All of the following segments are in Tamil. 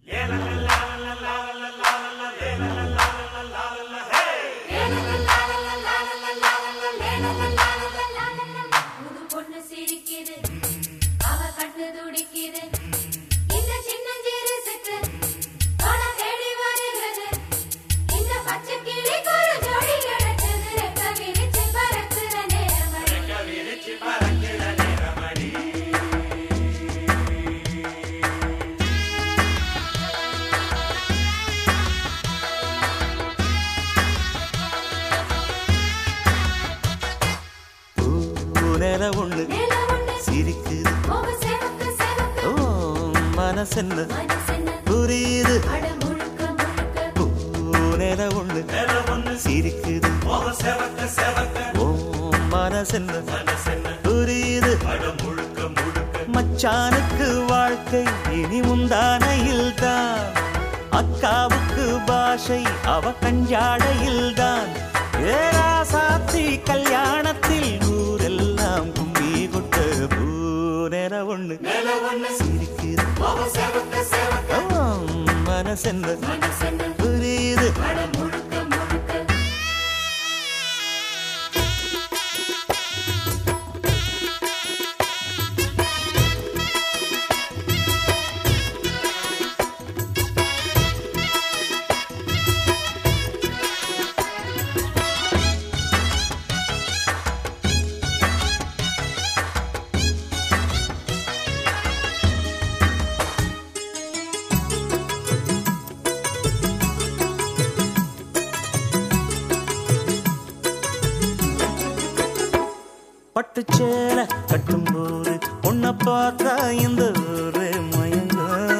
புது பொண்ணு சிரிக்குது அவ கண்ணு துடிக்குது இந்த சின்னஞ்சிறுசுக்கு பணம் தேடி வருகிறது இந்த பச்சை கிளிக்கு ஒரு ஜோடி கிடைச்சது ரெக்க விரிச்சு பறக்குற நேரமடி பூநெல ஒண்ணு நில ஒண்ணு சிரிக்குது முக செவக்கு செவக்கு ஓ மனசென்ன மனசென்ன புரியுது அட முழுக்க முழுக்க பூநெல ஒண்ணு சிரிக்குது ஓ மனசென்ன புரியுது மச்சானுக்கு வாழ்க்கை இனி முந்தானையில் தான் அக்காவுக்கு பாஷை அவ கஞ்சாடையில் தான் ஏராசாத்தி கல்யாணத்தில் ஊரெல்லாம் கும்பி கொட்ட பூநெல ஒண்ணு சிரிக்குது ஓ, மனசென்ன மனசென்ன புரியுது அட முழுக்க முழுக்க பட்டுச்சேல கட்டும்போது உன்னை பார்த்தா இந்த ஊரு மயங்க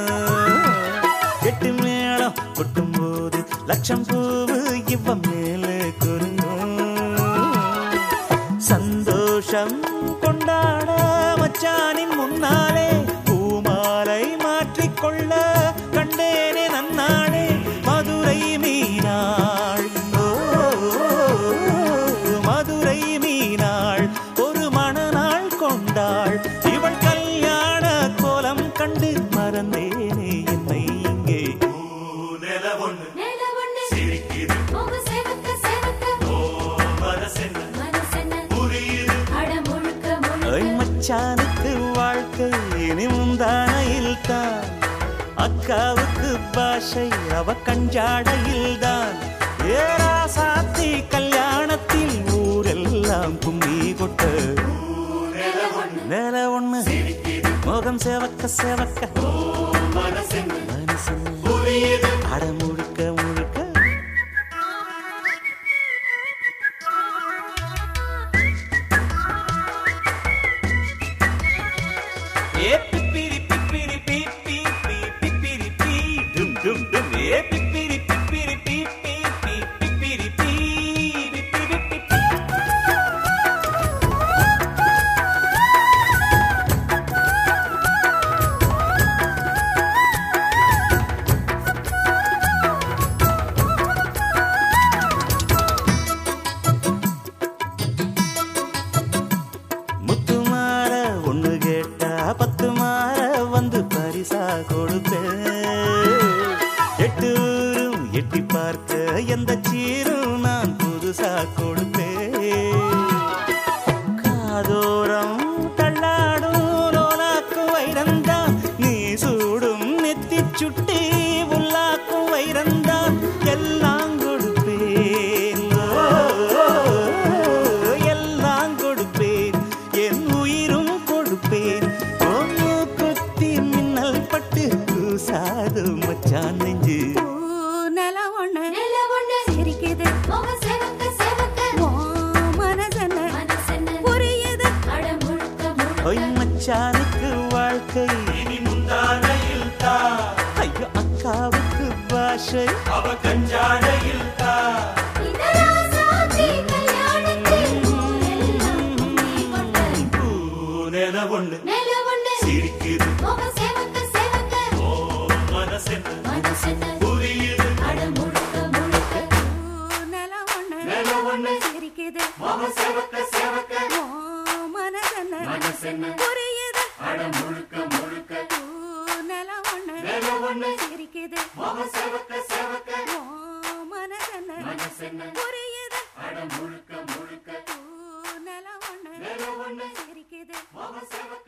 எட்டு மேளம் கொட்டும்போது லட்சம் பூவு இவ மேலே குறுங்கும் சந்தோஷம் கொண்டாட மச்சானின் முன்னாலே பூமாலை மாற்றிக்கொள்ள கண்டேனே நன்னாளே மதுரை மீனாள் ஓ, மதுரை மீனாள் ஒரு மணநாள் கொண்டாள் இவள் கல்யாண கோலம் கண்டு மறந்தேனே என்னை இங்கே நில ஒண்ணு முக செவக்கு செவக்கு மனசென்ன அட முழுக்க ஐ முழுக்க மச்சானுக்கு வாழ்க்கை இனி முந்தானையில் தான் அக்காவுக்கு பாஷை அவ கஞ்சாடையில் தான் ஏரா சாத்தி கல்யாணத்தில் ஊரெல்லாம் கும்மி கொட்ட நில ஒண்ணு முகம் சேவக்க சேவக்க மனசு அட முழுக்க முழுக்க ஏ பிப்பிரி பிப்பிரி பி பி பி பிப்பிரி பி டும் டும் டும் ஏ பிப்பிரி பிப்பிரி பி பி பி பிப்பிரி பி பிப்பிரி பி முத்து மாற ஒண்ணு கேட்டா பத்து மாற வந்து பரிசா கொடுப்பேன் எட்டு ஊரும் எட்டி பார்க்க எந்த சீரும் நான் புதுசா கொடுப்பேன் காதோரம் தள்ளாடும் லோலாக்கு வைரந்தா நீ சூடும் நெத்தி சுட்டி உள்ளாக்கு வைரந்தா எல்லாம் கொடுப்பேன் ஓ, எல்லாம் கொடுப்பேன் என் உயிரும் கொடுப்பேன் ஒன்று குத்தி மின்னல் பட்டு கூசாது மச்சான் நெஞ்சு நில ஒண்ணு நில ஒண்ணு சிரிக்குது முக செவக்கு செவக்கு ஓ மனசென்ன மனசென்ன புரியுது அட முழுக்க ஒய் முழுக்க மச்சானுக்கு வாழ்க்கை இனி முந்தானையில் தான் ஐயோ அக்காவுக்கு பாஷை அவ கஞ்சாடையில் தான் இந்த ராசாத்தி கல்யாணத்தில் ஊரெல்லாம் கும்மி கொண்ட பூனென ஒண்ணு நில ஒண்ணு சிரிக்குது முக செவக்கு செவக்கு ஓ மனசென்ன மனசென்ன புரியுது அட முழுக்க முழுக்க நில ஒண்ணு நில ஒண்ணு சிரிக்குது முகம் செவக்க செவக்க ஓ மனசென்ன மனசென்ன புரியுது அட முழுக்க முழுக்க நில ஒண்ணு நில ஒண்ணு ஒண்ணு சிரிக்குது முகம் செவக்க செவக்க ஓ மனசென்ன மனசென்ன புரியுது அட முழுக்க முழுக்க பூ நிலம் ஒண்ணு நிலம் ஒண்ணு சிரிக்குது முகம் செவக்க